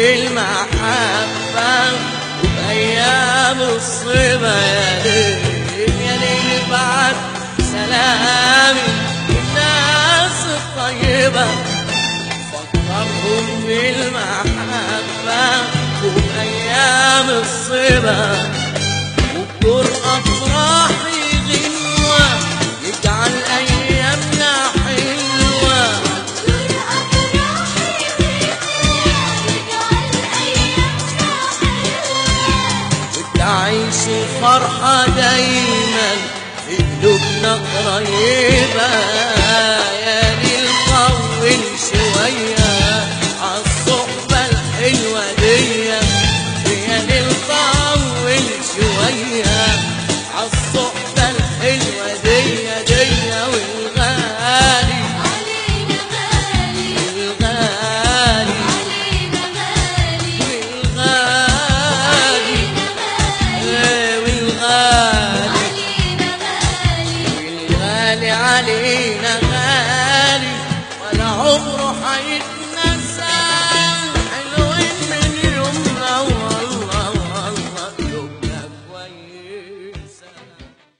بالمحبة وبأيام الصبا يا ليل يا ليل بعد سلامي الناس الطيبة فكرهم بالمحبة وبأيام الصبا وبدور أفراحي غنوة يجعل أيامنا حلوة وتعيش الفرحة دايما في قلوبنا قريبة